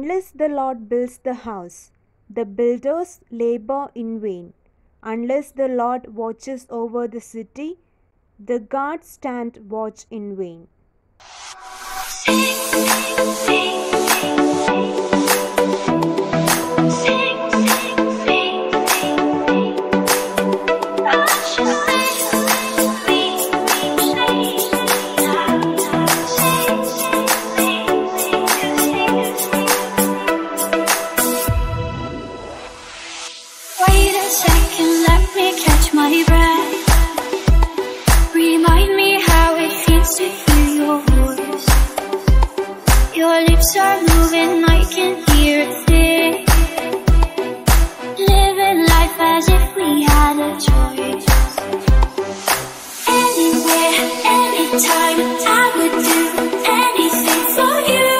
Unless the Lord builds the house, the builders labor in vain. Unless the Lord watches over the city, the guards stand watch in vain. Wait a second, let me catch my breath. Remind me how it feels to hear your voice. Your lips are moving, I can hear it there. Living life as if we had a choice. Anywhere, anytime, I would do anything for you.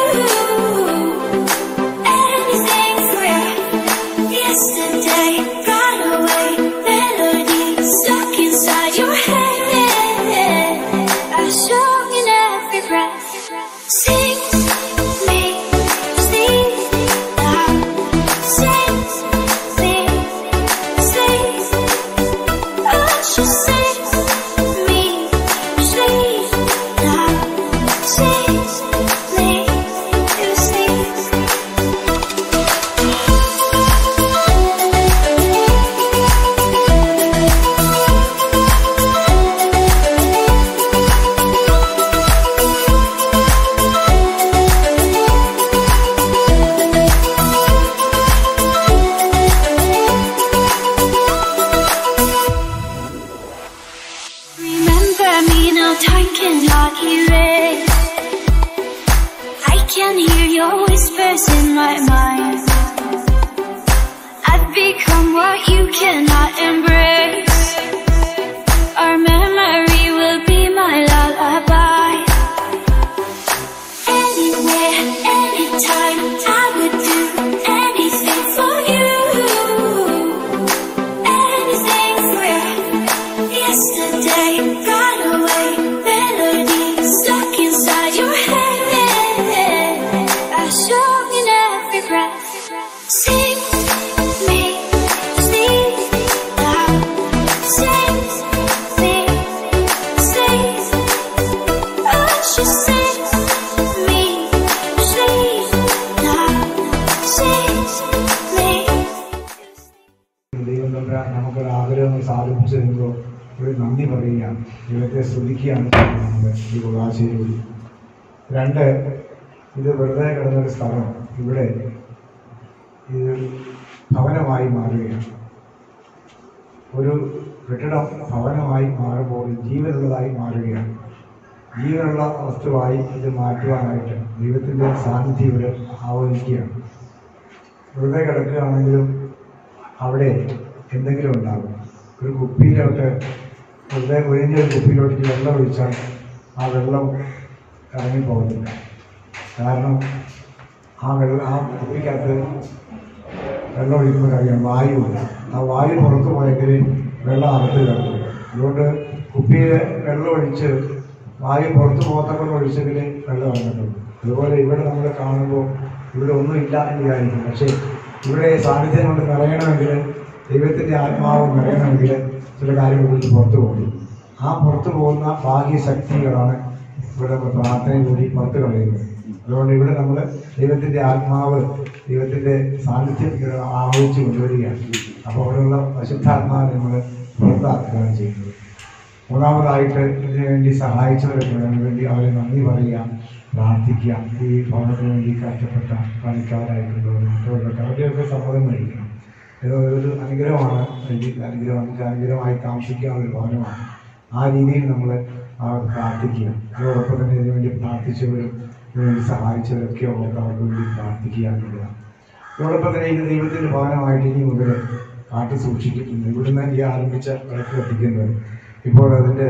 Anything for you. Yesterday got away, melody stuck inside your head. A song in every breath. Sing me, sleep now. Sing me, sleep. Oh, just sing me, sleep now. Sing me, sleep. Remember me now, time cannot erase. I can hear your whispers in my mind. I've become what you cannot embrace. Our memory will be my lullaby. Anywhere, anytime, I would do anything for you. Anything for you. Yesterday got away, melody stuck inside your head. A song in every breath. Sing me, sleep now. Sing me, sleep. Oh, just sing me, sleep now. Sing me. ദൈവം തമ്പുരാൻ നമുക്കൊരു ആഗ്രഹങ്ങൾ സാധിപ്പിച്ചു തരുമ്പോൾ ഒരു നന്ദി പറയുകയാണ് ദൈവത്തെ സ്തുതിക്കുകയാണ് ചെയ്യുന്നത് നമ്മൾ ഈ ഉദാശയിലൂടെ രണ്ട് ഇത് വെറുതെ കിടന്നൊരു സ്ഥലം ഇവിടെ ഇത് ഭവനമായി മാറുകയാണ് ഒരു കെട്ടിടം ഭവനമായി മാറുമ്പോൾ ജീവനുള്ളതായി മാറുകയാണ് ജീവനുള്ള വസ്തുവായി ഇത് മാറ്റുവാനായിട്ട് ദൈവത്തിൻ്റെ സാന്നിധ്യം ഇവിടെ ആവഹിക്കുകയാണ് വെറുതെ കിടക്കുകയാണെങ്കിലും അവിടെ എന്തെങ്കിലും ഉണ്ടാകും ഒരു കുപ്പിയിലോട്ട് വെറുതെ ഒഴിഞ്ഞ ഒരു കുപ്പിയിലോട്ട് ഈ വെള്ളം ഒഴിച്ചാൽ ആ വെള്ളം ഇറങ്ങിപ്പോകത്തില്ല കാരണം ആ വെള്ളം ആ കുപ്പിക്കകത്ത് വെള്ളം ഒഴിക്കുമ്പോൾ അറിയാം വായുവില്ല ആ വായു പുറത്തു പോയെങ്കിൽ വെള്ളം അകത്ത് കിടക്കും അതുകൊണ്ട് കുപ്പിയിൽ വെള്ളം ഒഴിച്ച് വായു പുറത്തു പോകത്തക്കൊണ്ട് ഒഴിച്ചെങ്കിൽ വെള്ളം ഇറങ്ങത്തുള്ളൂ അതുപോലെ ഇവിടെ നമ്മൾ കാണുമ്പോൾ ഇവിടെ ഒന്നുമില്ല എന്ന് വിചാരിക്കും പക്ഷേ ഇവിടെ സാന്നിധ്യം കൊണ്ട് നിറയണമെങ്കിൽ ദൈവത്തിൻ്റെ ആത്മാവ് നിറയണമെങ്കിൽ ചില കാര്യങ്ങൾ പുറത്തു പോകും ആ പുറത്തു പോകുന്ന ഭാഗ്യശക്തികളാണ് ഇവിടെ നമ്മൾ പ്രാർത്ഥനയിലൂടെ പുറത്തു കളയുന്നത് അതുകൊണ്ട് ഇവിടെ നമ്മൾ ദൈവത്തിൻ്റെ ആത്മാവ് ദൈവത്തിൻ്റെ സാന്നിധ്യം ഇവിടെ ആവഹിച്ച് കൊണ്ടുവരികയാണ് അപ്പോൾ അവിടെയുള്ള പരിശുദ്ധാത്മാവിനെ നമ്മൾ പുറത്താക്കുകയാണ് ചെയ്യുന്നത് മൂന്നാമതായിട്ട് ഇതിനു വേണ്ടി സഹായിച്ചവരൊക്കെ അതിനു വേണ്ടി അവരെ നന്ദി പറയുക പ്രാർത്ഥിക്കുക ഈ ഭവനത്തിന് വേണ്ടി കഷ്ടപ്പെട്ട പണിക്കാരായിട്ടുള്ളവർ മറ്റുള്ളവരൊക്കെ അവരുടെയൊക്കെ സമ്മതം മേടിക്കണം ഇത് ഒരു അനുഗ്രഹമാണ് വേണ്ടി അനുഗ്രഹം നമുക്ക് അനുഗ്രഹമായി താമസിക്കാവുന്ന ഒരു ഭവനമാണ് ആ രീതിയിൽ നമ്മൾ പ്രാർത്ഥിക്കുക അതോടൊപ്പം തന്നെ ഇതിനു വേണ്ടി പ്രാർത്ഥിച്ചവരും ഇതിനു വേണ്ടി സഹായിച്ചവരൊക്കെ ഓർത്ത് അവർക്ക് വേണ്ടി പ്രാർത്ഥിക്കുക എന്നുള്ളതാണ് അതോടൊപ്പം തന്നെ ഇത് ദൈവത്തിൻ്റെ ഭവനമായിട്ട് ഇനി മുതൽ കാത്തു സൂക്ഷിച്ചിട്ടുണ്ട് ഇവിടുന്ന് ഈ ആരംഭിച്ച വിളക്ക് കത്തിക്കുന്നത് ഇപ്പോൾ അതിൻ്റെ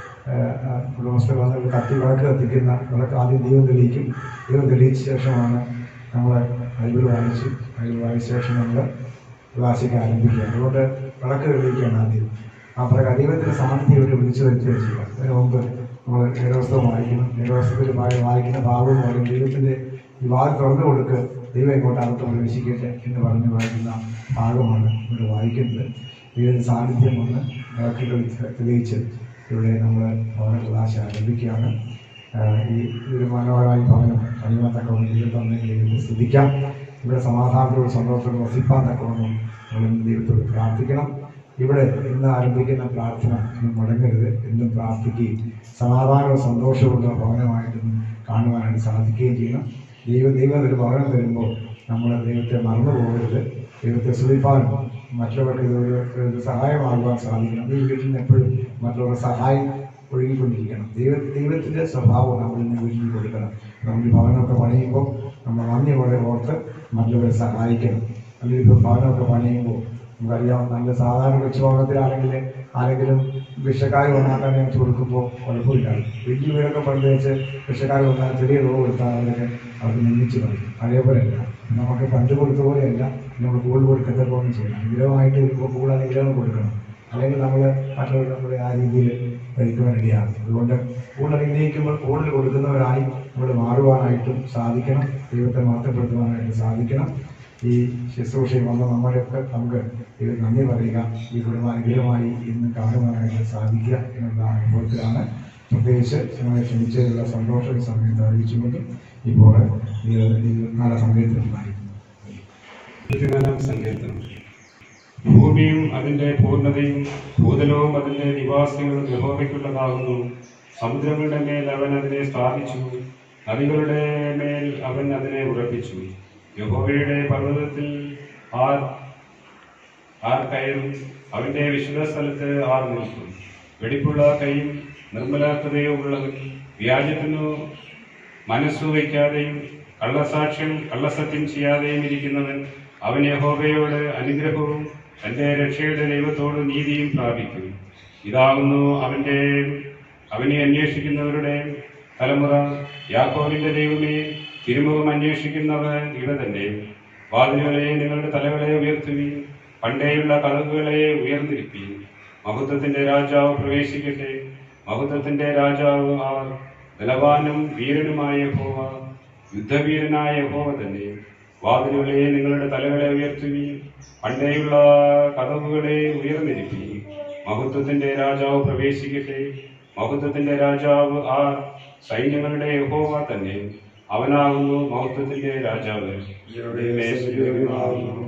ഉടമസ്ഥ വന്ന് കത്തി വിളക്ക് കത്തിക്കുന്ന വിളക്ക് ആദ്യം ദൈവം തെളിയിക്കും ദൈവം തെളിയിച്ച ശേഷമാണ് നമ്മൾ ബൈബിൾ വായിച്ച് ബൈബിൾ വായിച്ച ശേഷം നമ്മൾ ക്ലാസ്സിക്ക് ആരംഭിക്കുക അതുകൊണ്ട് വിളക്ക് തെളിയിക്കുകയാണ് ആദ്യം ആ പ്രകാരം ദൈവത്തിൻ്റെ സാന്നിധ്യം ഇവിടെ വിളിച്ചു വരുത്തുകയും ചെയ്യുക അതിന് മുമ്പ് നമ്മൾ ഏഴവസ്ഥം വായിക്കണം ഏഴവസ്ഥത്തിൽ വായിക്കുന്ന ഭാഗം പോലെ ദൈവത്തിൻ്റെ ഈ വാൽ തുറന്നു കൊടുക്ക് ദൈവം ഇങ്ങോട്ട് അകത്ത് പ്രവേശിക്കട്ടെ എന്ന് പറഞ്ഞ് വായിക്കുന്ന ഭാഗമാണ് ഇവിടെ വായിക്കുന്നത് ദൈവ സാന്നിധ്യം ഒന്ന് വാക്കുകൾ തെളിയിച്ച് ഇവിടെ നമ്മൾ ഭവന ക്ലാസ് ആരംഭിക്കുകയാണ് ആഹ് ഈ ഒരു മനോഹരമായ ഭവനം പണിയുവാൻ തക്കവണ്ണം ദൈവം തന്നെ ദൈവത്തെ സ്തുതിക്കാം ഇവിടെ സമാധാനത്തോടും സന്തോഷത്തോടും വസിപ്പാൻ തക്കവണ്ണം നമ്മൾ ഇന്ന് ദൈവത്തോട് പ്രാർത്ഥിക്കണം ഇവിടെ ഇന്ന് ആരംഭിക്കുന്ന പ്രാർത്ഥന ഇന്ന് മുടങ്ങരുത് എന്നും പ്രാർത്ഥിക്കുകയും സമാധാനവും സന്തോഷവുമുള്ള ഭവനമായിട്ട് കാണുവാനായിട്ട് സാധിക്കുകയും ചെയ്യണം ദൈവ ദൈവം ഒരു ഭവനം തരുമ്പോൾ നമ്മൾ ദൈവത്തെ മറന്നു പോകരുത് ദൈവത്തെ സ്തുതിപ്പാനും മറ്റുള്ളവർക്ക് ഇതൊരു ഒരു സഹായമാകുവാൻ സാധിക്കണം ഈ വീട്ടിൽ നിന്ന് എപ്പോഴും മറ്റുള്ളവരുടെ സഹായം ഒഴുകിക്കൊണ്ടിരിക്കണം ദൈവ ദൈവത്തിൻ്റെ സ്വഭാവം നമ്മൾ ഇന്ന് വീട്ടിൽ കൊടുക്കണം നമ്മൾ ഈ ഭവനമൊക്കെ പണിയുമ്പോൾ നമ്മൾ നന്ദിയോടെ ഓർത്ത് മറ്റുള്ളവരെ സഹായിക്കണം അല്ലെങ്കിൽ ഇപ്പോൾ ഭവനമൊക്കെ പണിയുമ്പോൾ നമുക്കറിയാം നല്ല സാധാരണ കൊച്ചുഭവനത്തിലാണെങ്കിൽ ആരെങ്കിലും ഭിക്ഷക്കാർ വന്നാൽ തന്നെ വെച്ച് കൊടുക്കുമ്പോൾ കുഴപ്പമില്ല വലിയ വീടൊക്കെ പണിത് വെച്ച് ഭിക്ഷക്കാർ വന്നാൽ ചെറിയ റോ കൊടുത്താൽ അവരൊക്കെ അവർക്ക് നിന്ദിച്ച് പറയും അതേപോലെയല്ല നമുക്ക് പണ്ട് കൊടുത്ത പോലെയല്ല നമ്മൾ കൂടുതൽ കൊടുക്കത്തക്കോണം ചെയ്യണം വിഗ്രഹമായിട്ട് വരുമ്പോൾ കൂടുതൽ വിഗ്രഹം കൊടുക്കണം അല്ലെങ്കിൽ നമ്മൾ മറ്റുള്ളവർ നമ്മളെ ആ രീതിയിൽ ഭരിക്കുവാൻ ഇടയാകും അതുകൊണ്ട് കൂടുതൽ അനുഗ്രഹിക്കുമ്പോൾ കൂടുതൽ കൊടുക്കുന്നവരായി നമ്മൾ മാറുവാനായിട്ടും സാധിക്കണം ദൈവത്തെ മാത്രപ്പെടുത്തുവാനായിട്ട് സാധിക്കണം ഈ ശുശ്രൂഷയിൽ വന്ന നമ്മുടെയൊക്കെ നമുക്ക് ഇത് നന്ദി പറയുക ഈ കുടുംബ അനുഗ്രഹമായി ഇന്ന് കാണുവാനായിട്ട് സാധിക്കുക എന്നുള്ള അനുഭവത്തിലാണ് പ്രത്യേകിച്ച് ഞങ്ങളെ ക്ഷണിച്ചതിലുള്ള സന്തോഷം ഈ സമയത്ത് അറിയിച്ചുകൊണ്ട് ഇപ്പോൾ ഈ ഈ നല്ല സമയത്തിലുണ്ടായി ഇരുപത്തിനാലാം സങ്കീർത്തനം ഭൂമിയും അതിന്റെ പൂർണ്ണതയും ഭൂതലവും അതിന്റെ നിവാസികളും യഹോവയ്ക്കുള്ളതാകുന്നു സമുദ്രങ്ങളുടെ മേൽ അവൻ അതിനെ സ്ഥാപിച്ചു നദികളുടെ മേൽ അവൻ അതിനെ ഉറപ്പിച്ചു യഹോവയുടെ പർവ്വതത്തിൽ ആർ ആർ കയറും അവന്റെ വിശുദ്ധ സ്ഥലത്ത് ആർ നിൽക്കും വെടിപ്പുള്ള കൈയും നിർമ്മല ഹൃദയവും ഉള്ളവൻ വ്യാജത്തിനു മനസ്സു വയ്ക്കാതെയും കള്ളസാക്ഷ്യം കള്ളസത്യം ചെയ്യാതെയും ഇരിക്കുന്നവൻ അവൻ യഹോവയോട് അനുഗ്രഹവും തന്റെ രക്ഷയുടെ ദൈവത്തോട് നീതിയും പ്രാപിക്കും ഇതാകുന്നു അവന്റെ അവനെ അന്വേഷിക്കുന്നവരുടെ തലമുറ യാക്കോവിന്റെ ദൈവമേ തിരുമുഖം അന്വേഷിക്കുന്നവൻ ഇവ തന്നെ വാതിലുകളെ നിങ്ങളുടെ തലകളെ ഉയർത്തുകയും പണ്ടേയുള്ള കഥകുകളെ ഉയർന്നിരിപ്പീൻ മഹത്വത്തിന്റെ രാജാവ് പ്രവേശിക്കട്ടെ മഹത്വത്തിന്റെ രാജാവ് ആർ ബലവാനും വീരനുമായ യഹോവ യുദ്ധവീരനായ യഹോവ തന്നെ വാതിലുകളെ നിങ്ങളുടെ തലകളെ ഉയർത്തുകയും പണ്ടേയുള്ള കഥകുകളെ ഉയർന്നിരിക്കുകയും മഹത്വത്തിന്റെ രാജാവ് പ്രവേശിക്കട്ടെ മഹത്വത്തിന്റെ രാജാവ് ആർ സൈന്യങ്ങളുടെ യഹോവ തന്നെ അവനാകുന്നു മഹത്വത്തിന്റെ രാജാവ് ഇവരുടെ മേശയിലാകുന്നു.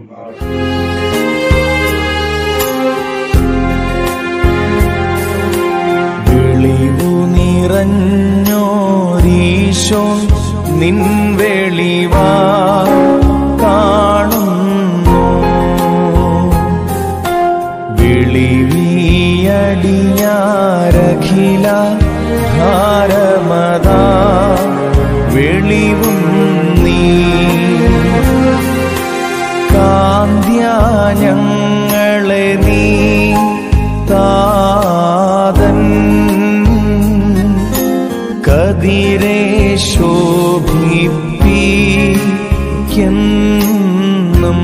വെളിവു നിറഞ്ഞോരീശോ നിൻ വെളിവാ കാണുന്നു വെളിവിയടിയാരഖില ധാരമതാ വെളിവും നീ കാന്ത്യാഞങ്ങളെ നീ താതൻ കതിരെ ശോഭിപ്പിക്കെന്നും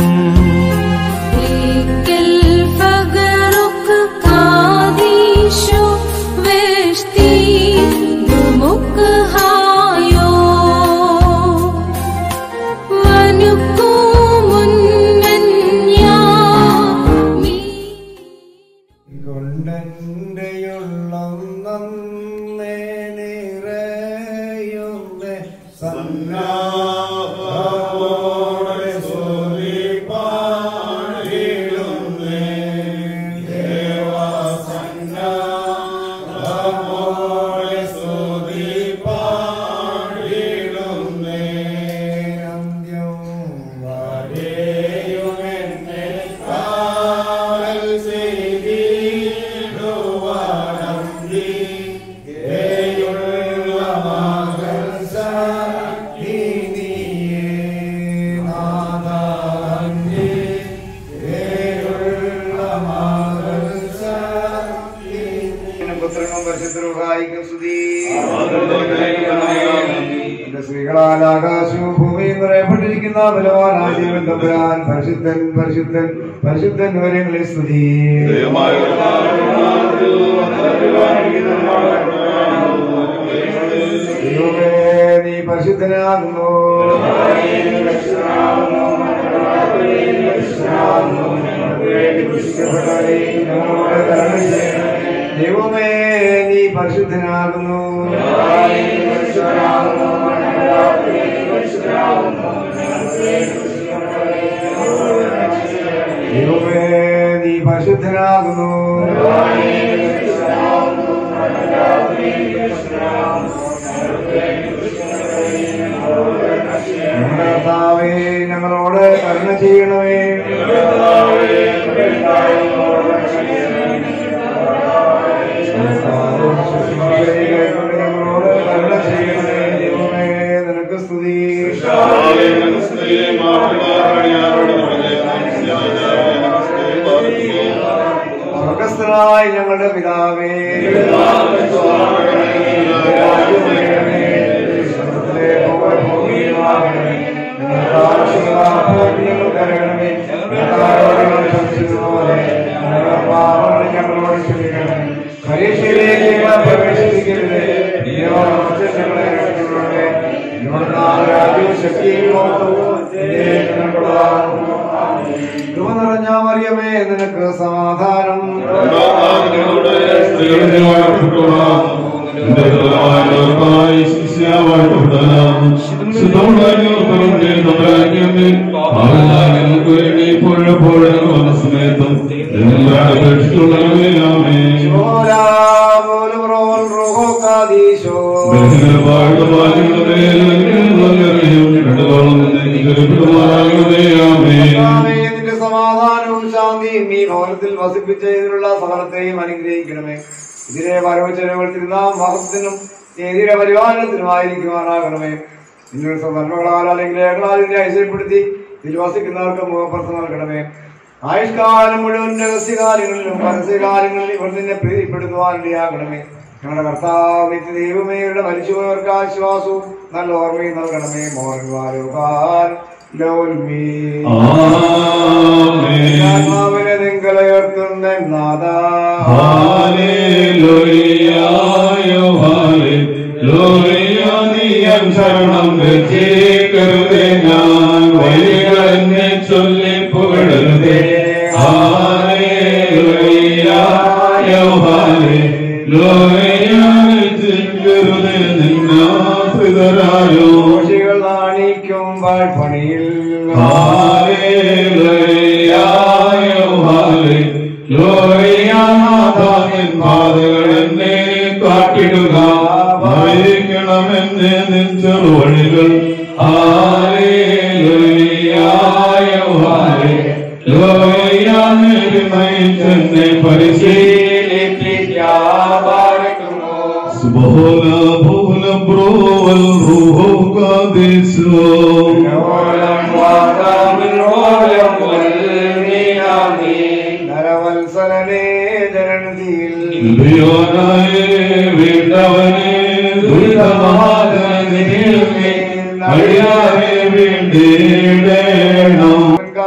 الفجرك قاديشو وشتي دمك هايو ونكوم من يا കൊണ്ടെൻ്റെയുള്ളം നന്നേ നിറയുന്നേ സന്നാഹമോടെ സ്തുതിപ്പാടിടുന്നേ. ദേവസന്നാഹമോടെ സ്തുതിപ്പാടിടുന്നേ. അന്ത്യം വരെയുമെന്നെ കാവൽ ചെയ്തിടുവാനന്ദി ദയുള്ള മകൾ സഖി നീയേ നാഥാന്ദി ദയുള്ള മകൾ സഖി പുത്രനും പരിശുദ്ധരുഹായിക്കും സ്തുതി എന്റെ സ്ത്രീകളാൽ ആകാശവും ഭൂമിയും നിറയപ്പെട്ടിരിക്കുന്ന ബലവാനായ ജീവൻ തമ്പുരാൻ പരിശുദ്ധൻ പരിശുദ്ധൻ പരിശുദ്ധൻ വരെങ്ങളെ സ്തുതി ദൈവമേ നീ പരിശുദ്ധനാകുന്നു ദൈവമേ നീ പരിശുദ്ധനാകുന്നു ദൈവമേ നീ പരിശുദ്ധനാകുന്നു ഞങ്ങളുടെ കർത്താവേ ഞങ്ങളോട് കരുണ ചെയ്യണമേ ഞങ്ങളോട് കരുണ ചെയ്യണമേ ദൈവമേ നിനക്ക് സ്തുതി സ്വർഗസ്ഥനായ ഞങ്ങളുടെ പിതാവേ സ്വർഗ്ഗത്തിലെ പോലെ ഭൂമിയിലുമാകണമേ. ഞങ്ങൾക്ക് ആവശ്യമുള്ള ആഹാരം ഞങ്ങൾക്ക് തരണമേ. ഞങ്ങളോട് ഞങ്ങൾ ക്ഷമിച്ചതുപോലെ ഞങ്ങളുടെ പാപങ്ങൾ ഞങ്ങളോട് ക്ഷമിക്കണം പരീക്ഷയിലേക്ക് ഞങ്ങളെ പ്രവേശിപ്പിക്കരുത് ദൈവമൊക്കെ ഞങ്ങളെ രക്ഷിക്കണമേ. ഞങ്ങളുടെ രാജ്യവും ശക്തിയും മഹത്വവും എന്നേക്കും നിനക്കുള്ളതാകുന്നു. കൃപ നിറഞ്ഞ മറിയമേ നിനക്ക് സമാധാനം ഓരാ പോലും റോൾ റോഹോ കാദീശോ കർത്താവേ, നിന്റെ സമാധാനവും ശാന്തിയും ഈ ഭവനത്തിൽ വസിപ്പിച്ച ഇതിനുള്ള സകലത്തെയും അനുഗ്രഹിക്കണമേ ഇതിലെ വരവച്ചെലവുകൾ തിരുനാം മഹത്വത്തിനും നീതിയുടെ പരിപാലനത്തിനുമായിരിക്കുവാനാകണമേ നിങ്ങളുടെ സന്ദർഭങ്ങളാൽ അല്ലെങ്കിൽ രേഖകളാൽ ഇതിനെ ഐശ്വര്യപ്പെടുത്തി ഇതിൽ വസിക്കുന്നവർക്ക് മുഖപ്രസം നൽകണമേ ആയുഷ്കാലം മുഴുവൻ രഹസ്യകാര്യങ്ങളിലും പരസ്യകാര്യങ്ങളിലും ഇവർ നിന്നെ പ്രീതിപ്പെടുത്തുവാനിടയാകണമേ ഞങ്ങളുടെ കർത്താവ് നിത്യ ദൈവമേ ഇവരുടെ മരിച്ചുപോയവർക്ക് ആശ്വാസവും നല്ല ഓർമ്മയും നൽകണമേ മോഹൻവാരുകാൻ ലോൽമീ ആത്മാവിനെ നിങ്ങളയർത്തുന്ന നാഥ ശരണം രക്ഷിക്കരുതേ ഞാൻ വഴികളെന്നെ ചൊല്ലി പുകഴരുതേ ലോകരുതേ നിന്നാശ്രിതരായോ ദോഷികൾ നാണിക്കുമ്പോൾ പണിയിൽ പാതകളെന്നെ കാട്ടിടുക ഭയക്കണമെന്ന് നിഞ്ചറു വഴികൾ ലോയാന്നെ പരിശീലിപ്പിക്കാറുമോ സുബോല ഭൂല ബ്രോവൽ റൂഹോ കാദേശോ നരവത്സലനേ ജനനദിയിൽ ഇന്ദ്രിയോനായ വീണ്ടവനെ ദുരിതമാതനെ അഴിയാതെ വീണ്ടേടേണം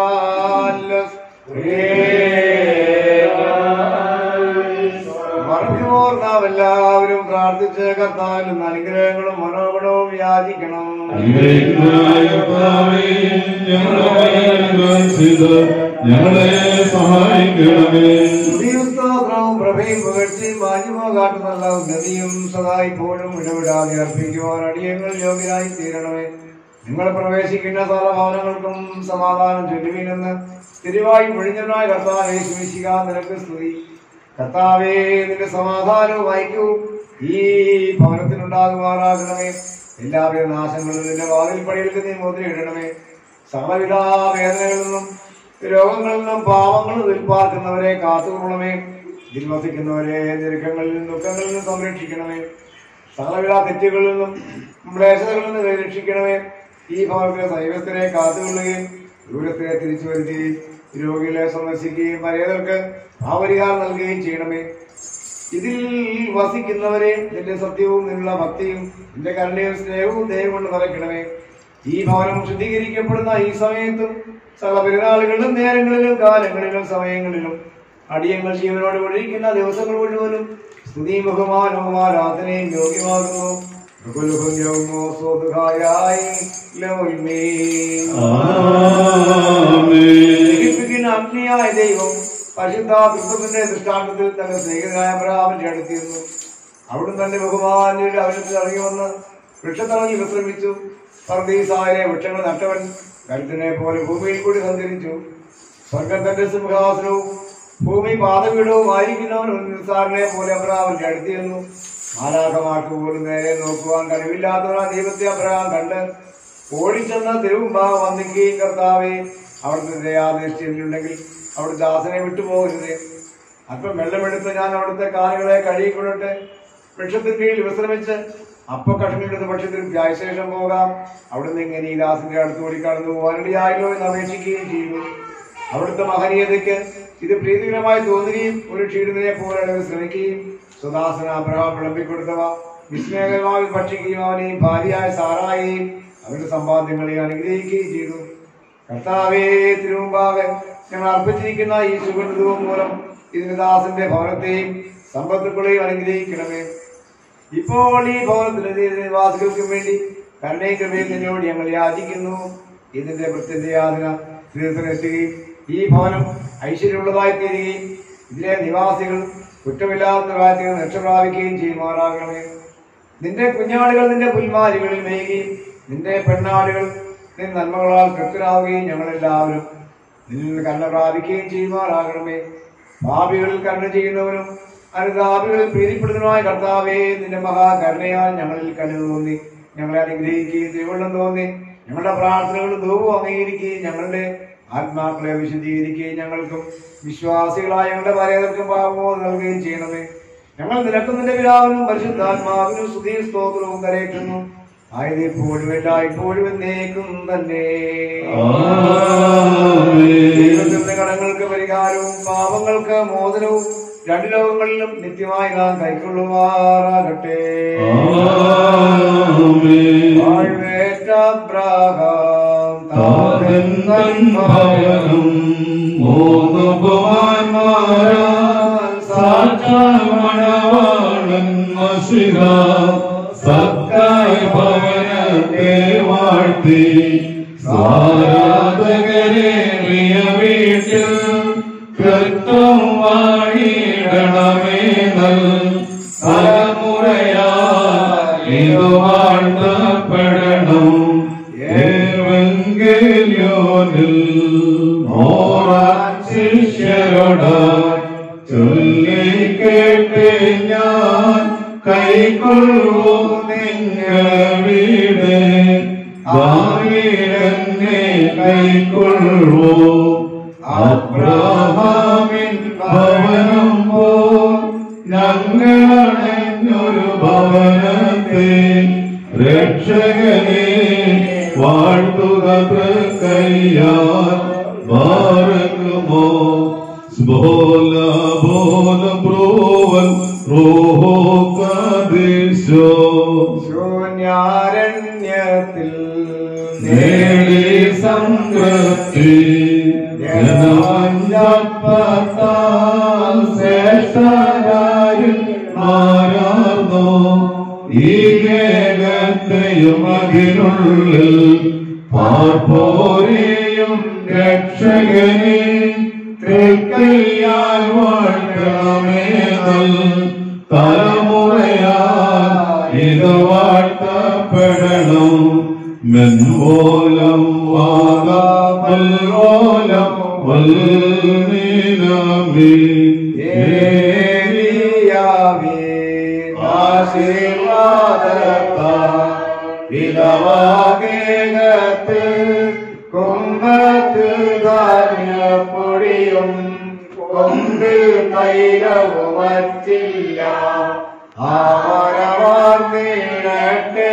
മറന്നുപോർ നാം എല്ലാവരും പ്രാർത്ഥിച്ച് കർത്താവിലും അനുഗ്രഹങ്ങളും മനോഗുണവും യാചിക്കണം ഞങ്ങളെ സഹായിക്കണമേ സ്തുതിയുസ്തോത്രവും പ്രഭയും പുകഴ്ചയും മാന്യമോ കാട്ടുന്നല്ല നദിയും സദാ ഇപ്പോഴും ഇടപെടാതെ അർപ്പിക്കുവാൻ അടിയങ്ങൾ യോഗ്യരായി തീരണമേ നിങ്ങൾ പ്രവേശിക്കുന്ന സ്ഥലഭവനങ്ങൾക്കും സമാധാനം ചൊല്ലുവീനെന്ന് തിരുവായി മുഴിഞ്ഞനായ കർത്താവെ ശുമിശിക നിനക്ക് സ്തുതി കർത്താവേ നിന്റെ സമാധാനവും ഐക്യവും ഈ ഭവനത്തിനുണ്ടാകുമാറാകണമേ എല്ലാവിധ നാശങ്ങളും നിന്റെ വാതിൽപ്പടിയിലേക്ക് നീ മുദ്രയിടണമേ സമവിധ വേദനകളിൽ നിന്നും രോഗങ്ങളിൽ നിന്നും പാവങ്ങളും വിൽപ്പാർക്കുന്നവരെ കാത്തുകൊള്ളണമേ ഇതിൽ വസിക്കുന്നവരെ ഞെരുക്കങ്ങളിൽ നിന്നും ദുഃഖങ്ങളിൽ നിന്നും സംരക്ഷിക്കണമേ സകലവിധ തെറ്റുകളിൽ നിന്നും ക്ലേശതകളിൽ നിന്ന് രക്ഷിക്കണമേ ഈ ഭവനത്തിലെ സൈവസ്ഥരെ കാത്തുകൊള്ളുകയും ദൂരത്തിലെ തിരിച്ചു വരുത്തുകയും രോഗികളെ സന്ദർശിക്കുകയും പരേതർക്ക് ആ പരിഹാരം നൽകുകയും ചെയ്യണമേ ഇതിൽ വസിക്കുന്നവരെ നിന്റെ സത്യവും നിന്നുള്ള ഭക്തിയും നിന്റെ കരുണയും സ്നേഹവും ദൈവം കൊണ്ട് നിറയ്ക്കണമേ ഈ ഭവനം ശുദ്ധീകരിക്കപ്പെടുന്ന ഈ സമയത്തും സകല പെരുന്നാളുകളിലും നേരങ്ങളിലും കാലങ്ങളിലും സമയങ്ങളിലും അടിയങ്ങൾ ജീവനോട് ഒഴിക്കുന്ന ദിവസങ്ങൾ മുഴുവനും സ്തുതിയും ബഹുമാനവും ആരാധനയും യോഗ്യമാകുന്നു അഗ്നിയായ ദൈവം പരിശുദ്ധ ക്രിസ്തുവിന്റെ ദൃഷ്ടാന്തത്തിൽ തന്റെ സ്നേഹിതനായ അബ്രഹാമിന്റെ അടുത്തിരുന്നു അവിടുന്ന് തന്റെ ബഹുമാനിയുടെ അവനത്തിൽ ഇറങ്ങി വന്ന് വൃക്ഷത്തളഞ്ഞ് വിശ്രമിച്ചു പർദീസായ വൃക്ഷങ്ങൾ നട്ടവൻ കരുത്തിനെ പോലെ ഭൂമിയിൽ കൂടി സഞ്ചരിച്ചു സ്വർഗം തന്റെ സിംഹാസനവും ഭൂമി പാതവീടവും ആയിരിക്കുന്നവൻ ഒരു നിസ്സാരനെ പോലെ അബ്രഹാമിന്റെ അടുത്തിരുന്നു മാലാകമാർക്ക് പോലും നേരെ നോക്കുവാൻ കഴിവില്ലാത്തവനാ ദൈവത്തെ അബ്രഹാം കണ്ട് ഓടിച്ചെന്ന് തിരുവുമ്പാ വന്നിക്കുകയും കർത്താവെ അവിടുത്തെ ദയാദൃഷ്ടിയുണ്ടെങ്കിൽ അവിടെ ദാസനെ വിട്ടുപോകരുത് അല്പം വെള്ളമെടുത്ത് ഞാൻ അവിടുത്തെ കാലുകളെ കഴുകിക്കൊള്ളട്ടെ വൃക്ഷത്തിന് കീഴിൽ വിശ്രമിച്ച് അപ്പ കഷ്ണെടുത്ത് പക്ഷത്തിൽ വ്യായശേഷം പോകാം അവിടുന്ന് ഇങ്ങനെ ഈ ദാസിന്റെ അടുത്ത് കൂടി കടന്നു പോകാനിടയായല്ലോ എന്ന് അപേക്ഷിക്കുകയും ചെയ്തു അവിടുത്തെ മഹനീയതയ്ക്ക് ഇത് പ്രീതികരമായി തോന്നുകയും ഒരു ക്ഷീണിതനെ പോലെ ശ്രമിക്കുകയും സുദാസന അബ്രഹാം വിളമ്പിക്കൊടുത്തവ വിസ്മയകരമായി ഭക്ഷിക്കുകയും അവനെയും ഭാര്യയായ സാറായെയും അവരുടെ സമ്പാദ്യങ്ങളെ അനുഗ്രഹിക്കുകയും ചെയ്തു കർത്താവേ തിരുമുമ്പാകെ ഞങ്ങൾ അർപ്പിച്ചിരിക്കുന്ന ഈ സുഗന്ധവും മൂലം ഇതിന്റെ ദാസന്റെ ഭവനത്തെയും സമ്പത്തുക്കളെയും അനുഗ്രഹിക്കണമേ ഇപ്പോൾ ഈ ഭവനത്തിലെ നിവാസികൾക്കും വേണ്ടി കരുണയും കൃപയും നിന്നോട് ഞങ്ങൾ യാചിക്കുന്നു ഇതിന്റെ വൃത്തിന്റെ യാതന തീർച്ചയായും ഈ ഭവനം ഐശ്വര്യമുള്ളതായി തീരുകയും ഇതിലെ നിവാസികൾ കുറ്റമില്ലാത്തവരായി രക്ഷപ്രാപിക്കുകയും ചെയ്യുമാറാകണമേ നിന്റെ കുഞ്ഞാടുകൾ നിന്റെ പുൽമാരികളിൽ മേയുകയും നിന്റെ പെണ്ണാടുകൾ നിന്റെ നന്മകളാൽ തൃപ്തരാവുകയും ഞങ്ങളെല്ലാവരും നിന്നിൽ കരുണ പ്രാപിക്കുകയും ചെയ്യുമാറാകണമേ പാപികളിൽ കരുണ ചെയ്യുന്നവനും അനുതാപികളിൽ പ്രീതിപ്പെടുന്നതുമായ കർത്താവേ നിന്റെ മഹാകരുണയാൽ ഞങ്ങളിൽ കരുണ തോന്നി ഞങ്ങളെ അനുഗ്രഹിക്കുകയും തിരുവള്ളം തോന്നി ഞങ്ങളുടെ പ്രാർത്ഥനകളും ധൂപവും അംഗീകരിക്കുകയും ഞങ്ങളുടെ ആത്മാക്കളെ വിശദീകരിക്കുകയും ഞങ്ങൾക്കും വിശ്വാസികളായ ഞങ്ങളുടെ പരേതർക്കും പാപമോ നൽകുകയും ചെയ്യണമേ ഞങ്ങൾ നിരക്കുന്നതിന്റെ പിതാവിനും പരിശുദ്ധാത്മാവിനും സ്തുതിയും സ്തോത്രവും കരയറ്റുന്നു ആയത് ഇപ്പോഴും എല്ലായ്പ്പോഴും എന്നേക്കും തന്നെ ദൈവത്തിന്റെ കടങ്ങൾക്ക് പരിഹാരവും പാപങ്ങൾക്ക് മോചനവും രണ്ടു ലോകങ്ങളിലും നിത്യമായി നാം കൈക്കൊള്ളുമാറാകട്ടെ വാഴ്വേറ്റ അബ്രഹാം താതൻ തൻ ഭവനം സത്തായി ഭവനത്തെ വാഴ്ത്തി സാരാധകരെ പ്രിയ വീട്ടിൽ കൃത്വം വാഴിടണമേ നൽ തലമുറയാ ഇത് വാഴ്ത്തപ്പെടണം ഏവെങ്കേല്യോനിൽ മോറാൻ ശിഷ്യരോട് ചൊല്ലി കേട്ട് ഞാൻ കൈക്കൊള്ളൂ നിങ്ങൾ വീട് ദാവീദനെ കൈക്കൊള്ളൂ അബ്രഹാമിൻ ഭവനം പോ ഞങ്ങളണഞ്ഞൊരു ഭവനത്തെ രക്ഷകനെ വാഴ്ത്തുക കയ്യാൽ ബാറക്കുമോ ബോല ബോല ബ്രോവൽ റോഹോ കാദേശോ ശൂന്യാരണ്യത്തിൽ നേടി സംതൃപ്തി ജനമഞ്ചപ്പത്താൽ ശ്രേഷ്ഠരായും മാറാർന്നോ ഈ മേഘത്തെയും അതിനുള്ളിൽ പാർപ്പോരെയും രക്ഷകനെ തൃക്കയ്യാൽ വാഴ്ത്തണമേ നൽ തലമുറയാ ഇത് വാഴ്ത്തപ്പെടണം മെൻപോലം വാഗോലം വൽനീലമേ ഏലിയാവേ ആശീർവാദത്താൽ വിധവാകേകത്ത് കുംഭത്തിൽ ധാന്യപ്പൊടിയും കൊമ്പിൽ തൈലവും വച്ചില്ല ആവരവാർന്നീടട്ടെ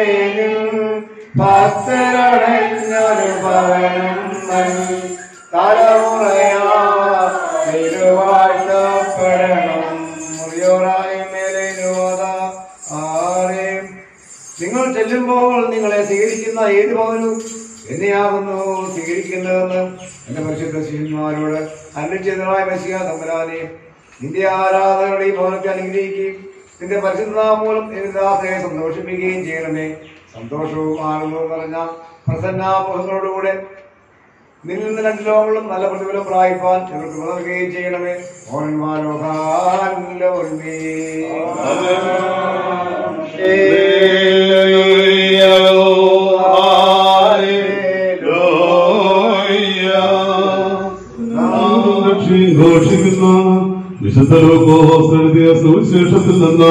ഭക്തരടഞ്ഞൊരു ഭവനം നൽ തലമുറയാ തിരുവാഴ്ത്തപ്പെടണം മുറിയോറായ മേലെ ആരെയും നിങ്ങൾ ചെല്ലുമ്പോൾ നിങ്ങളെ സ്വീകരിക്കുന്ന ഏത് ഭവനവും എന്നെയാകുന്നു സ്വീകരിക്കുന്നതെന്ന് എന്റെ പരിശുദ്ധ ശിഷ്യന്മാരോട് അരുളിച്ചതായ മെസ്സിയ തമ്പരാനെ നിന്റെ ആരാധകരുടെ ഈ ഭവനത്തെ അനുഗ്രഹിക്കുകയും നിന്റെ പരിശുദ്ധനാമം മൂലം നിന്റെ ദാസനെ സന്തോഷിപ്പിക്കുകയും ചെയ്യണമേ സന്തോഷവും ആനന്ദവും നിറഞ്ഞ പ്രസന്നാമുഖങ്ങളോടുകൂടെ നിന്നിൽ നിന്ന് രണ്ട് ലോകങ്ങളും നല്ല പ്രതിഫലം പ്രാപിപ്പാൻ ഞങ്ങൾക്ക് നൽകുകയും ചെയ്യണമേ ഓൺമാരോഹാൻലോൽമേ ഘോഷിക്കുന്ന വിശുദ്ധ ലോകോസ് എഴുതിയ സുവിശേഷത്തിൽ നിന്ന്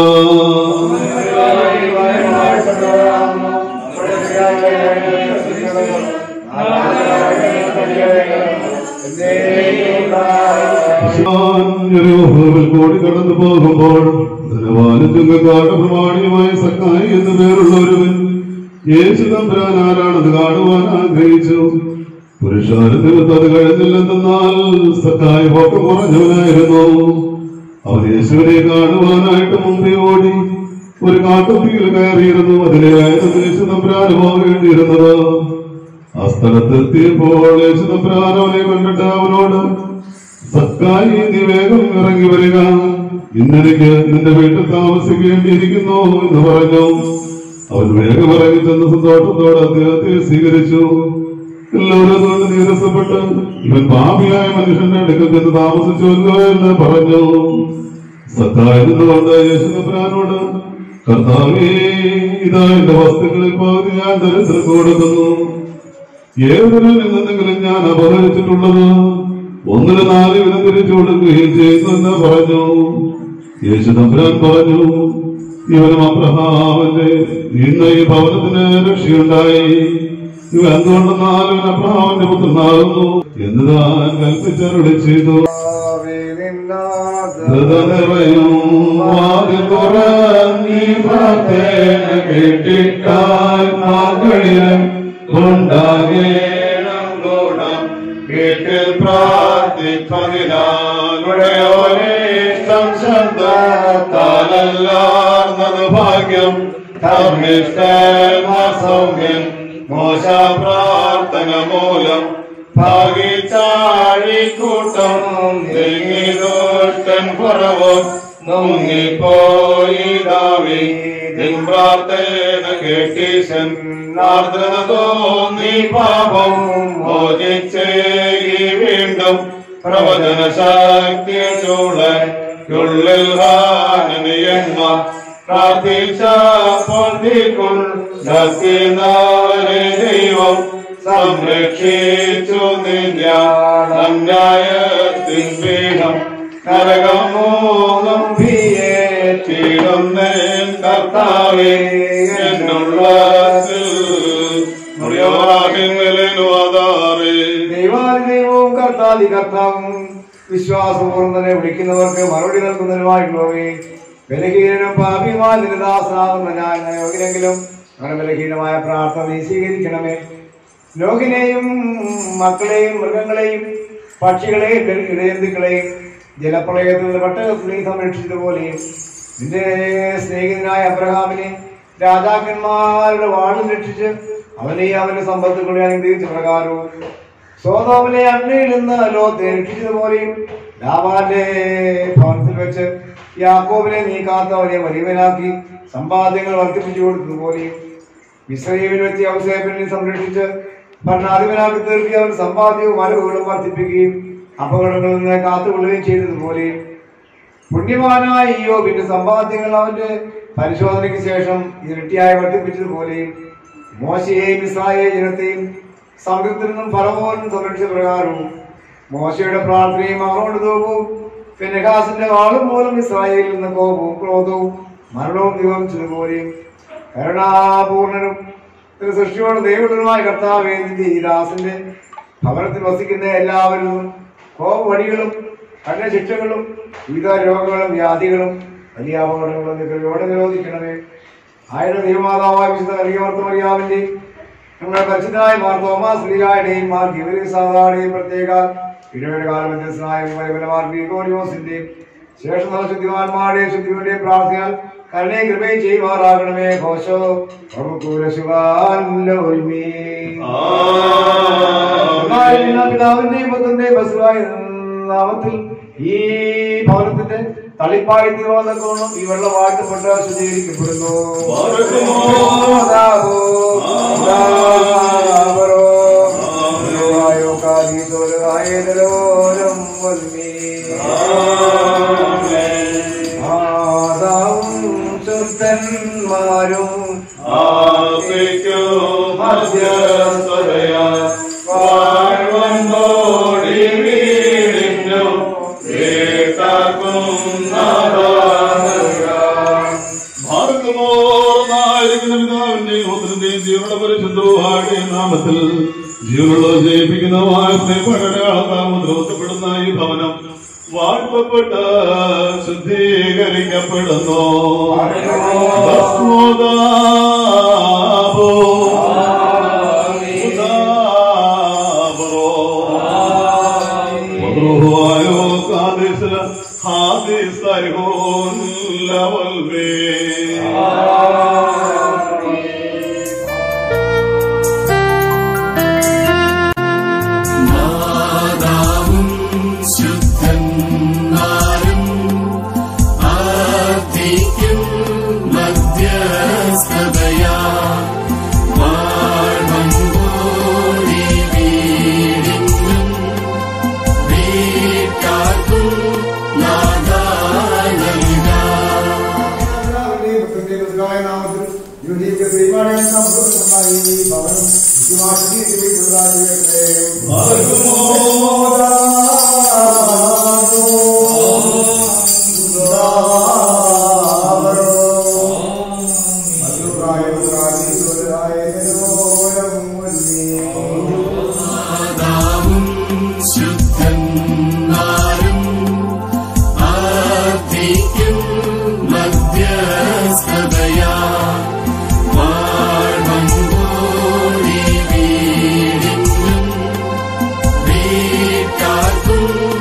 കോടി കടന്നു പോകുമ്പോൾ ധനവാനും ചുങ്കക്കാട് പ്രമാണിയുമായ സക്കായി എന്നു പേരുള്ള ഒരുവൻ യേശു തമ്പുരാൻ ആരാണെന്ന് കാണുവാൻ ആഗ്രഹിച്ചു പുരുഷാരത്തിന് അത് കഴിഞ്ഞില്ലെന്നാൽ സക്കായി പൊക്കം കുറഞ്ഞവനായിരുന്നു അവൻ യേശുവിനെ കാണുവാനായിട്ട് മുമ്പേ ഓടി ഒരു കാട്ടുതീയിൽ കയറിയിരുന്നു അതിലെയായിരുന്നു യേശു തമ്പുരാൻ പോകേണ്ടിയിരുന്നത് ആ സ്ഥലത്തെത്തിയപ്പോൾ യേശു തമ്പുരാൻ അവനെ കണ്ടിട്ട് അവനോട് സക്കായി നീ വേഗം ഇറങ്ങി വരിക ഇന്നെനിക്ക് നിന്റെ വീട്ടിൽ താമസിക്കേണ്ടിയിരിക്കുന്നു എന്ന് പറഞ്ഞു അവൻ വേഗം ഇറങ്ങി ചെന്ന് സന്തോഷത്തോടെ അദ്ദേഹത്തെ സ്വീകരിച്ചു എല്ലാവരും കൊണ്ട് നീരസപ്പെട്ട് ഇവൻ പാപിയായ മനുഷ്യന്റെ അടുക്കൽ ചെന്ന് താമസിച്ചുവല്ലോ എന്ന് പറഞ്ഞു സത്തായി നിന്നുകൊണ്ട് യേശുദബ്രാനോട് കർത്താവേ ഇതാ എന്റെ വസ്തുക്കളിൽ പകുതി ഞാൻ ദരിദ്രം കൊടുക്കുന്നു ഏതൊരു നിന്നെങ്കിലും ഞാൻ അപഹരിച്ചിട്ടുള്ളത് ഒന്നിന് നാല് വിധം തിരിച്ചു കൊടുക്കുകയും ചെയ്യുന്നെന്ന് പറഞ്ഞു യേശു തമ്പുരാൻ പറഞ്ഞു ഇവനും അബ്രഹാമന്റെ ഇന്ന് ഈ ഭവനത്തിന് രക്ഷയുണ്ടായി ഇവ എന്തുകൊണ്ടെന്നാൽ ഇവൻ അബ്രഹാമന്റെ പുത്രനാകുന്നു എന്ന് താൻ കൽപ്പിച്ചരുളി ചെയ്തു ഹൃദയനിറയും വാതിൽ തുറന്നീ പ്രാർത്ഥന കേട്ടിട്ടാൽ മകളിലും ഉണ്ടാകേണം ഗുണം വീട്ടിൽ പ്രാർത്ഥിപ്പതിനാലുടയോനെ സംശബ്ദത്താലല്ലാർന്നത് ഭാഗ്യം ധർമ്മിഷ്ടൗമ്യൻ മോശ പ്രാർത്ഥന മൂലം ഭാഗിച്ചാഴിക്കൂട്ടം നീങ്ങി ദുഷ്ടൻ കുറവും മുങ്ങിപ്പോയി ദാവി നിൻ പ്രാർത്ഥന കേട്ടീശൻ ആർദ്രത തോന്നി പാപം മോചിച്ചേകി വീണ്ടും പ്രവചന ശക്തി ചൂളുള്ളിൽ ഹാനനിയന്മ പ്രാർത്ഥിച്ചപ്പോൾ ശക്തിനാവരെ ദൈവം സംരക്ഷിച്ചു നിന്യായത്തിൻ പീഠം നരകമൂലം ഭീയേറ്റിടുന്നേൻ കർത്താവേ എന്നുള്ള ദൈവാദിദൈവവും കർത്താദി കർത്താവും വിശ്വാസപൂർവ്വം തന്നെ വിളിക്കുന്നവർക്ക് മറുപടി നൽകുന്നതിനുമായിട്ടുള്ളവേ ബലഹീനനും പാപിയുമായ ദാസനാകുന്ന ഞാൻ യോഗ്യനെങ്കിലും അങ്ങനെ ബലഹീനമായ പ്രാർത്ഥന നീ സ്വീകരിക്കണമേ ലോകിനെയും മക്കളെയും മൃഗങ്ങളെയും പക്ഷികളെയും ഇടയന്തുക്കളെയും ജലപ്രളയത്തിൽ നിന്ന് പട്ടകത്തിൽ നീ സംരക്ഷിച്ചതുപോലെയും നിന്റെ സ്നേഹിതനായ അബ്രഹാമിനെ രാജാക്കന്മാരുടെ വാളും രക്ഷിച്ച് അവനെയും അവന്റെ സമ്പത്തുകളെ അനുഗ്രഹിച്ച പ്രകാരവും സോതോമിനെ അണ്ണയിൽ നിന്ന് ലോത്തെ രക്ഷിച്ചതുപോലെയും ലാവാന്റെ ഭവനത്തിൽ വെച്ച് യാക്കോബിനെ നീ കാത്തവനെ വലിയവനാക്കി സമ്പാദ്യങ്ങൾ വർദ്ധിപ്പിച്ചു കൊടുത്തതുപോലെയും മിശ്രയിൽ വെച്ച് ഔസേപ്പിനെ സംരക്ഷിച്ച് ഭരണാധിപനാക്കി തീർക്കി അവൻ സമ്പാദ്യവും അറിവുകളും വർദ്ധിപ്പിക്കുകയും അപകടങ്ങളിൽ നിന്ന് കാത്തുകൊള്ളുകയും ചെയ്തതുപോലെയും പുണ്യവാനായ യോബിന്റെ സമ്പാദ്യങ്ങൾ അവന്റെ പരിശോധനയ്ക്ക് ശേഷം ഇരട്ടിയായി വർദ്ധിപ്പിച്ചതുപോലെയും മോശയെയും ഇസ്രായേൽ ജനത്തെയും സംയുക്തത്തിൽ നിന്നും ഫലപോലും സംരക്ഷിച്ച പ്രകാരവും മോശയുടെ പ്രാർത്ഥനയും അവരോട് തോപ്പവും ഫിനഹാസിന്റെ വാളും മൂലം ഇസ്രായേലിൽ നിന്ന് കോപവും ക്രോധവും മരണവും നിയോഗിച്ചതുപോലെയും കരുണാപൂർണനും ഒരു സൃഷ്ടിയോട് ദൈവമായ കർത്താവേ നിന്റെ ഈ ദാസന്റെ ഭവനത്തിൽ വസിക്കുന്ന എല്ലാവരും കോപവടികളും കഠിന ശിക്ഷകളും വിവിധ രോഗങ്ങളും വ്യാധികളും വലിയ അപകടങ്ങളും നിങ്ങളോട് നിരോധിക്കണമേ ആയിരം ദൈവമാതാവായ വിശുദ്ധ കലികവർത്തമറിയാവിന്റെ നമ്മുടെ പരിശുദ്ധനായ മാർ തോമാസ് ലീഗായുടെയും മാർ ഗിവരിസാദാടെയും പ്രത്യേക ഇടവേള കാല വ്യത്യസ്തനായ മാർ ഗ്രിഗോറിയോസിന്റെയും ശേഷം നല്ല ശുദ്ധിമാന്മാരുടെയും ശുദ്ധിയുടെയും പ്രാർത്ഥനയാൽ കരുണയും കൃപയും ചെയ്യുമാറാകണമേ ഘോഷോ പിതാവിന്റെയും പുത്രന്റെയും ബസുവായ നാമത്തിൽ ഈ ഭവനത്തിന്റെ തളിപ്പായി തീരുവാനൊക്കെ ഈ വെള്ളം വാഴ്ത്തപ്പെട്ട് ശുദ്ധീകരിക്കപ്പെടുന്നു ദാവോ, ദാവരോ, ദൈവായോ കാതീതോലായ ദലോലം വൽമീ. ആദാവും ശുദ്ധന്മാരും നാമത്തിൽ ജീവനുള്ള ജയിപ്പിക്കുന്നതുമായ മുദ്രവത്തപ്പെടുന്ന ഈ ഭവനം വാഴ്ത്തപ്പെട്ട് ശുദ്ധീകരിക്കപ്പെടുന്നു ഭസ്മോദാബോ. ഉദാബറോ. വധുവായോ കാദേശല ഹാദിസൈഹോൻ ലവൽവേ. മാതാവും ശുദ്ധന്മാരും ആർത്തിക്കും മധ്യസ്ഥതയാ വാഴ്വങ്കോടി വീടിനും വീട്ടാർക്കും നാദാനൽകാം മാതാവും ശുദ്ധന്മാരും ആർത്തിക്കും മധ്യസ്ഥതയാ വാഴ്വങ്കോടി വീടിനും വീട്ടാർക്കും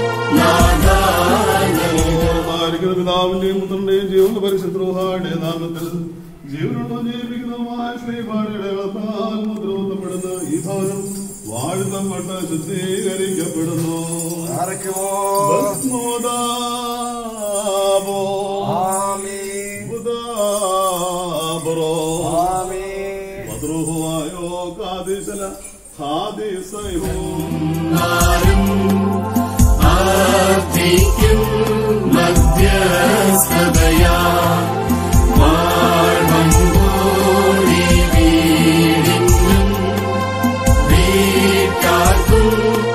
നാദാനൽകാം ആയിരിക്കുന്ന പിതാവിന്റെയും പുത്രന്റെയും ജീവനുള്ള പരിശുദ്രോഹായുടെ നാമത്തിൽ ജീവനുള്ള ജീവിക്കുന്നതുമായ ശ്രീപാടിയുടെ കർത്താൽ മുദ്രവത്തപ്പെടുന്ന ഈ ഭവനം വാഴ്ത്തപ്പെട്ട് ശുദ്ധീകരിക്കപ്പെടുന്നു ഭസ്മോദാബോ. ഉദാബറോ. മദ്രുഹുവായോ കാദിശല ഹാദിസൈഹോ ആരും ആർത്തിക്കും മധ്യസ്ഥതയാ വാഴ്വങ്കോടി വീടിനും വീട്ടാർക്കും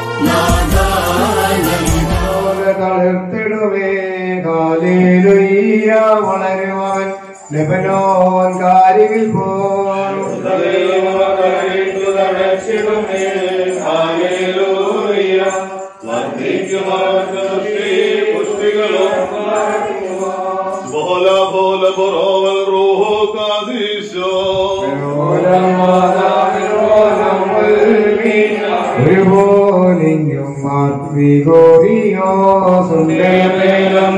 നാദാനൽകാം തളർത്തിടുവേ കാലേലുയ്യ വളരുവൻ ലെബനോൻ കാരികിൽ പോൽ ബോല ബോല ബൊറോവൽ റൂഹോ കാദീശോ ഒരുപോലെയും ആത്മീകോരിയോ സുന്ദരമേലം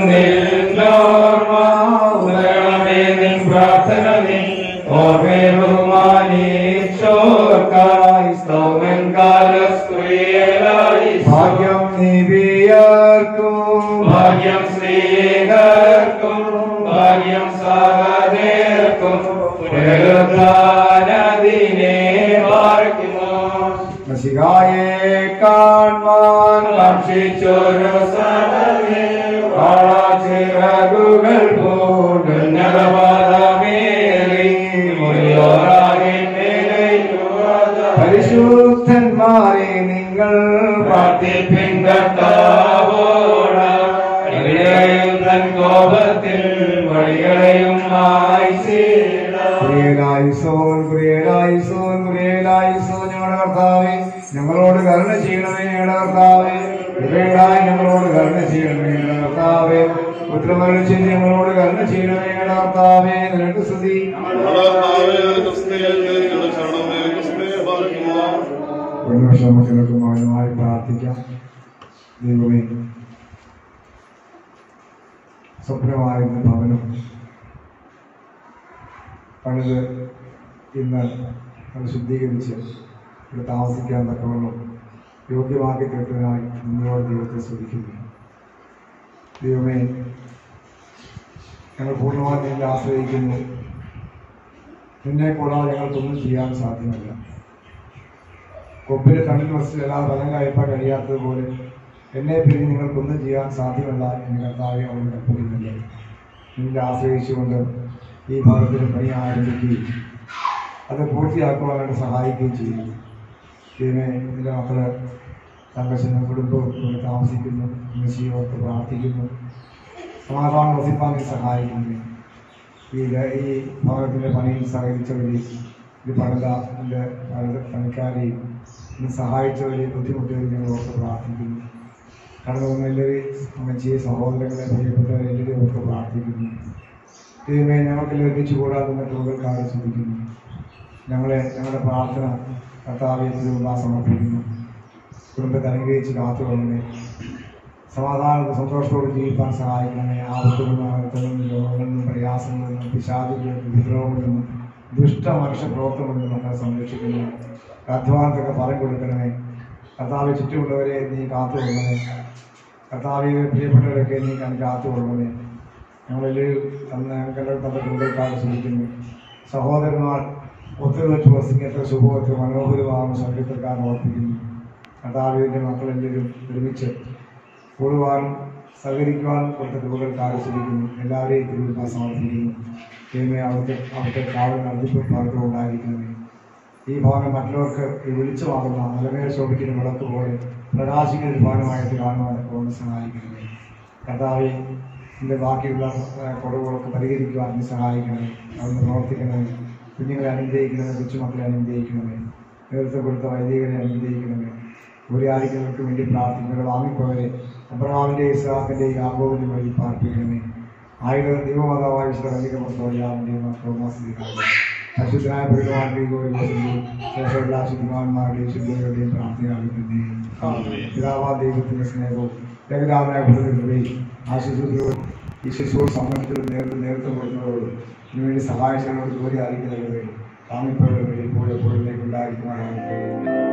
പ്രാർത്ഥന ഓർമ്മ ബഹുമാനീശോർക്കായി സ്തോമൻ കാലസ്ത്രീയലായി ഭാഗ്യം നിബിയർക്കും ഭാഗ്യം സ്ത്രീകർക്കും ഭാഗ്യം സഹദേർക്കും പുനരുദ്ധാനദിനെ പാർക്കുമോ നശികായെ കാണാൻ ഭക്ഷിച്ചൊരു സദമേ ചിറകുകൾ പൂണ്ടുന്നതപാദമേറി മുറിയോറാകെ പരിശുദ്ധന്മാരെ നിങ്ങൾ പ്രാർത്ഥിപ്പിൻ കർത്താവോട് ഇവിടെയും തൻ കോപത്തിൽ വഴികളെയും പ്രിയലായിസോൻ പ്രിയലായിസോൻ പ്രിയലായിസോൻ ഞങ്ങളുടെ കർത്താവേ ഞങ്ങളോട് കരുണ ചെയ്യണമേ ഞങ്ങളുടെ കർത്താവേ കൃപയുടായി ഞങ്ങളോട് കരുണ ചെയ്യണമേ ഞങ്ങളുടെ കർത്താവേ പുത്രമരുൾ ചെയ്ത് ഞങ്ങളോട് കരുണ ചെയ്യണമേ ഞങ്ങളുടെ കർത്താവേ നിനക്ക് സ്തുതി ഒരു നിമിഷം നമുക്ക് എല്ലാവർക്കും മൗനമായി പ്രാർത്ഥിക്കാം ദൈവമേ സ്വപ്നമായിരുന്ന ഭവനം പണിത് ഇന്ന് അത് ശുദ്ധീകരിച്ച് ഇവിടെ താമസിക്കാൻ തക്കവണ്ണം യോഗ്യമാക്കി തീർത്തതിനായി നിന്നോട് ദൈവത്തെ സ്തുതിക്കുന്നു ദൈവമേ ഞങ്ങൾ പൂർണ്ണമായി നിന്നെ ആശ്രയിക്കുന്നു നിന്നെ കൂടാതെ ഞങ്ങൾക്കൊന്നും ചെയ്യാൻ സാധ്യമല്ല കൊമ്പിൽ കണ്ണിൽ വസ്തു എല്ലാ ഫലം കഴിപ്പാൻ കഴിയാത്തതുപോലെ എന്നെ പിരിഞ്ഞ് നിങ്ങൾക്കൊന്നും ചെയ്യാൻ സാധ്യമല്ല എന്ന് കർത്താവെ അവൾ കൽപ്പിക്കുന്നില്ല നിന്നെ ആശ്രയിച്ചുകൊണ്ട് ഈ ഭാഗത്തിന് പണി ആരംഭിക്കുകയും അത് പൂർത്തിയാക്കുവാനായിട്ട് സഹായിക്കുകയും ചെയ്യും ദൈവമേ നിന്റെ മക്കള് തങ്കച്ചനും കുടുംബവും ഇവിടെ താമസിക്കുന്നു മെസ്സിയോർത്ത് പ്രാർത്ഥിക്കുന്നു സമാധാനം വസിപ്പാൻ നീ സഹായിക്കുന്നു ഈ ല- ഈ ഭവനത്തിൻ്റെ പണിയിൽ സഹകരിച്ചവരെയും ഇത് പണിത എൻ്റെ പണിക്കാരെയും ഇന്ന് സഹായിച്ചവരെയും ബുദ്ധിമുട്ടിയവരെയും ഞങ്ങൾ ഓർത്ത് പ്രാർത്ഥിക്കുന്നു കടന്നു വന്ന എല്ലാവരെയും അമ്മച്ചിയെ സഹോദരങ്ങളെ പ്രിയപ്പെട്ടവരെ എല്ലാവരെയും ഓർത്ത് പ്രാർത്ഥിക്കുന്നു ദൈവമേ ഞങ്ങൾക്കെല്ലാം ഒരുമിച്ച് കൂടാതെ ടൂകൾക്കാരെ ശ്രമിക്കുന്നു ഞങ്ങളെ ഞങ്ങളുടെ പ്രാർത്ഥന കർത്താവിയെ തിരുവുമ്പ സമർപ്പിക്കുന്നു കുടുംബത്തെ അനുഗ്രഹിച്ച് കാത്തുകൊള്ളണമേ സമാധാനവും സന്തോഷത്തോടെ ജീവിക്കാൻ സഹായിക്കണമേ ആപത്തുകളും ആപത്തുകളിൽ നിന്നും രോഗങ്ങളിൽ നിന്നും പ്രയാസങ്ങളിൽ നിന്നും പിശാചുകളിൽ നിന്നും വിദ്രോഹങ്ങളിൽ നിന്നും ദുഷ്ട മനുഷ്യ പ്രവർത്തനങ്ങളിൽ നിന്നും നമ്മളെ സംരക്ഷിക്കുന്നു അധ്വാനത്തൊക്കെ പറഞ്ഞു കൊടുക്കണമേ കർത്താവ് ചുറ്റുമുള്ളവരെ നീ കാത്തുകൊള്ളണമേ കർത്താവിയെ പ്രിയപ്പെട്ടവരൊക്കെ നീ കണ്ട് കാത്തുകൊള്ളണമേ ഞങ്ങളെല്ലാവരും തന്ന ഞങ്ങളുടെ തന്ന കുടുംബക്കാരെ ശ്രമിക്കുന്നു സഹോദരന്മാർ ഒത്തുവെച്ച് വസിക്കത്തെ ശുഭവത്തിൽ മനോഹരമാകുന്ന സംഘത്തിൽക്കാരൻ ഓർപ്പിക്കുന്നു കർത്താവിൻ്റെ മക്കളെല്ലാവരും ഒരുമിച്ച് കൂടുവാനും സഹകരിക്കുവാനും കൊടുത്ത രൂപകൾ കാണിച്ചിരിക്കുന്നു എല്ലാവരെയും തിരുവിതാ സമർപ്പിക്കുന്നു ദൈവമേ അവിടുത്തെ അവിടുത്തെ കാവൽ നടത്തിപ്പും ഭാഗത്തും ഉണ്ടായിരിക്കണമേ ഈ ഭാഗം മറ്റുള്ളവർക്ക് ഈ വെളിച്ചമാകുന്ന നിലമേൽ ശോഭിക്കുന്ന വിളക്ക് പോലെ പ്രകാശിക്കുന്ന ഒരു ഭാഗമായിട്ട് കാണുവാൻ കൊണ്ട് സഹായിക്കണമേ കർത്താവെ ഇതിൻ്റെ ബാക്കിയുള്ള ആ, കുറവുകളൊക്കെ പരിഹരിക്കുവാൻ നീ സഹായിക്കണമേ അവിടുന്ന് പ്രവർത്തിക്കണമേ കുഞ്ഞുങ്ങളെ അനുഗ്രഹിക്കണമേ കൊച്ചുമക്കളെ അനുഗ്രഹിക്കണമേ നേതൃത്വം കൊടുത്ത വൈദികരെ അനുഗ്രഹിക്കണമേ ഒരു ആയിരിക്കുന്നവർക്ക് വേണ്ടി പ്രാർത്ഥിക്കുന്നത് വാങ്ങിപ്പോയവരെ അബ്രഹാമിൻ്റെ ഇസ്ഹാക്കിൻ്റെ യാഗോവിൻ്റെ വഴി പാർപ്പിക്കണമേ ആയുധ ദൈവമാതാവായ വിശുദ്ധ അശുദ്ധനായ പീഠമാർഗ്ഗികോരുടെയും ശേഷമുള്ള ശുദ്ധിമാന്മാരുടെയും ശുദ്ധികളുടെയും പ്രാർത്ഥനയാകുന്നേ പിതാവാ ദൈവത്തിൻ്റെ സ്നേഹവും ജഗതാവിനായ കൃപയും ആ ശുശ്രൂഷയോട് ഈ ശിശുവോട് സംബന്ധിച്ചത് നേരത്തെ നേതൃത്വം കൊടുക്കുന്നതോടും ഇതിനുവേണ്ടി സഹായിച്ചവരോട് ജോലി അറിയിക്കുന്നവരുടെ താങ്ങിപ്പോഴുള്ള വഴി ഇപ്പോൾ എപ്പോഴും ഉണ്ടായിരിക്കുവാനാണ്